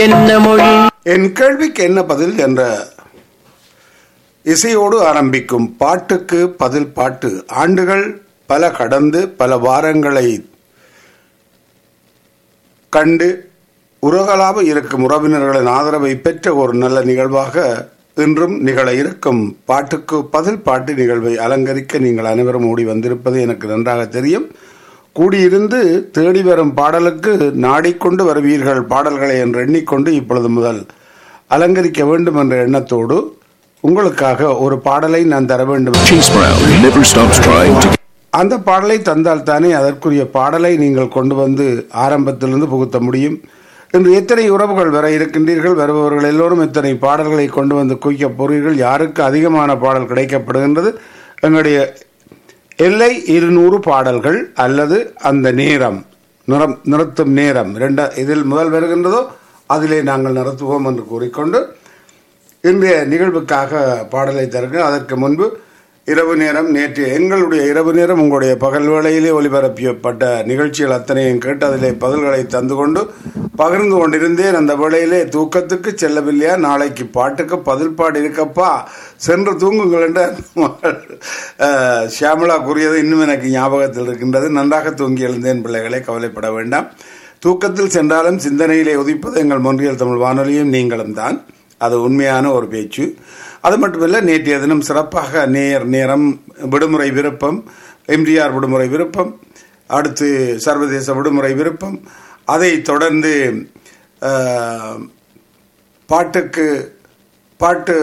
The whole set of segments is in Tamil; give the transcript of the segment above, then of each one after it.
என்ன மொழி என் கேள்விக்கு என்ன பதில் என்ற இசையோடு ஆரம்பிக்கும் பாட்டுக்கு பதில் பாட்டு ஆண்டுகள் பல கடந்து பல வாரங்களை கண்டு உலகளாவ இருக்கும் உறவினர்களின் ஆதரவை பெற்ற ஒரு நல்ல நிகழ்வாக இன்றும் நிகழ இருக்கும் பாட்டுக்கு பதில் பாட்டு நிகழ்வை அலங்கரிக்க நீங்கள் அனைவரும் ஓடி வந்திருப்பது எனக்கு நன்றாக தெரியும் கூடியிருந்து தேடி வரும் பாடலுக்கு நாடிக்கொண்டு வருவீர்கள் பாடல்களை என்று எண்ணிக்கொண்டு இப்பொழுது முதல் அலங்கரிக்க வேண்டும் என்ற எண்ணத்தோடு உங்களுக்காக ஒரு பாடலை நான் தர வேண்டும் Chase Brown never stops trying to அந்த பாடலை தந்தால் தானே அதற்குரிய பாடலை நீங்கள் கொண்டு வந்து ஆரம்பத்திலிருந்து புகுத்த முடியும் இன்று எத்தனை உறவுகள் வர இருக்கின்றீர்கள் வருபவர்கள் எல்லோரும் எத்தனை பாடல்களை கொண்டு வந்து குவிக்கப் போறீர்கள் யாருக்கு அதிகமான பாடல் கிடைக்கப்படுகின்றது எங்களுடைய எல்லை இருநூறு பாடல்கள் அல்லது அந்த நேரம் நிறம் நிறுத்தும் நேரம் இரண்ட இதில் முதல் வருகின்றதோ அதிலே நாங்கள் நடத்துவோம் என்று கூறிக்கொண்டு இன்றைய நிகழ்வுக்காக பாடலை தருங்க அதற்கு முன்பு இரவு நேரம் நேற்று எங்களுடைய இரவு நேரம் உங்களுடைய பகல் வேளையிலே ஒலிபரப்பியப்பட்ட நிகழ்ச்சிகள் அத்தனையும் கேட்டு அதிலே பதில்களை தந்து கொண்டு பகிர்ந்து கொண்டிருந்தேன் அந்த வேளையிலே தூக்கத்துக்கு செல்லவில்லையா நாளைக்கு பாட்டுக்கு பதில் பாடு இருக்கப்பா சென்று தூங்குங்கள் என்று அஹ், ஷியாமளா கூறியது இன்னும் எனக்கு ஞாபகத்தில் இருக்கின்றது நன்றாக தூங்கி எழுந்தேன் பிள்ளைகளை கவலைப்பட வேண்டாம் தூக்கத்தில் சென்றாலும் சிந்தனையிலே உதிப்பது எங்கள் மொன்றியல் தமிழ் வானொலியும் நீங்களும் தான் அது உண்மையான ஒரு பேச்சு அது மட்டுமல்ல நேற்றைய தினம் சிறப்பாக நேர் நேரம் விடுமுறை விருப்பம் எம்ஜிஆர் விடுமுறை விருப்பம் அடுத்து சர்வதேச விடுமுறை விருப்பம் அதை தொடர்ந்து அஹ், பாட்டுக்கு பாட்டு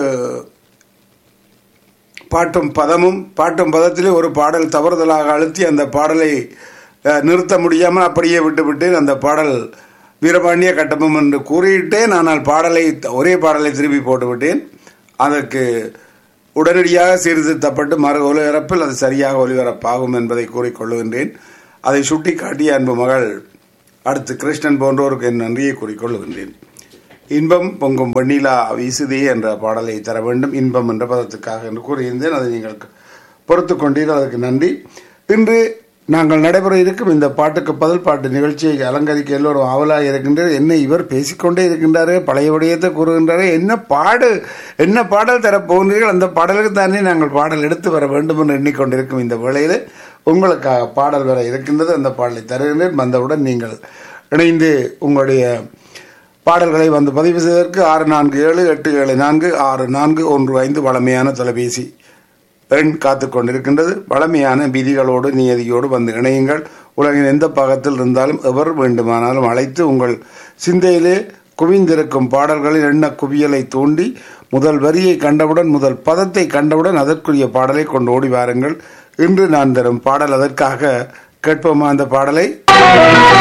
பாட்டும் பதமும் பாட்டும் பதத்திலே ஒரு பாடல் தவறுதலாக அழுத்தி அந்த பாடலை அஹ், நிறுத்த முடியாமல் அப்படியே விட்டுவிட்டேன் அந்த பாடல் வீரபாண்டிய கட்டபம் என்று கூறிவிட்டேன் ஆனால் பாடலை ஒரே பாடலை திருப்பி போட்டுவிட்டேன் அதற்கு உடனடியாக சீர்திருத்தப்பட்டு மறு ஒலிபரப்பில் அது சரியாக ஒலிபரப்பாகும் என்பதை கூறிக்கொள்ளுகின்றேன் அதை சுட்டிக்காட்டிய அன்பு மகள் அடுத்து கிருஷ்ணன் போன்றோருக்கு என் நன்றியை கூறிக்கொள்ளுகின்றேன் இன்பம் பொங்கும் வெண்ணிலா வீசுதே என்ற பாடலை தர வேண்டும் இன்பம் என்ற பதத்துக்காக என்று கூறியிருந்தேன் அதை நீங்கள் பொறுத்து கொண்டீர்கள் அதற்கு நன்றி இன்று நாங்கள் நடைபெற இருக்கும் இந்த பாட்டுக்கு பதில் பாட்டு நிகழ்ச்சியை அலங்கரிக்க எல்லோரும் ஆவலாக இருக்கின்றது என்ன இவர் பேசிக்கொண்டே இருக்கின்றாரு பழைய விடயத்தை கூறுகின்றாரு என்ன பாடு என்ன பாடல் தரப் போகிறீர்கள் அந்த பாடலுக்கு தானே நாங்கள் பாடல் எடுத்து வர வேண்டும் என்று எண்ணிக்கொண்டிருக்கும் இந்த வேளையில் உங்களுக்காக பாடல் வர இருக்கின்றது அந்த பாடலை தருகின்றேன் வந்தவுடன் நீங்கள் இணைந்து உங்களுடைய பாடல்களை வந்து பதிவு செய்வதற்கு ஆறு நான்கு ஏழு எட்டு ஏழு நான்கு ஆறு நான்கு ஒன்று ஐந்து வளமையான தொலைபேசி எண் காத்து கொண்டிருக்கின்றது வளமையான விதிகளோடு நியதியோடு வந்து இணையுங்கள் உலகின் எந்த பாகத்தில் இருந்தாலும் எவர் வேண்டுமானாலும் அழைத்து உங்கள் சிந்தையிலே குவிந்திருக்கும் பாடல்களின் எண்ண குவியலை தூண்டி முதல் வரியை கண்டவுடன் முதல் பதத்தை கண்டவுடன் அதற்குரிய பாடலை கொண்டு ஓடி வாருங்கள் இன்று நான் தரும் பாடல் அதற்காக கேட்போமா அந்த பாடலை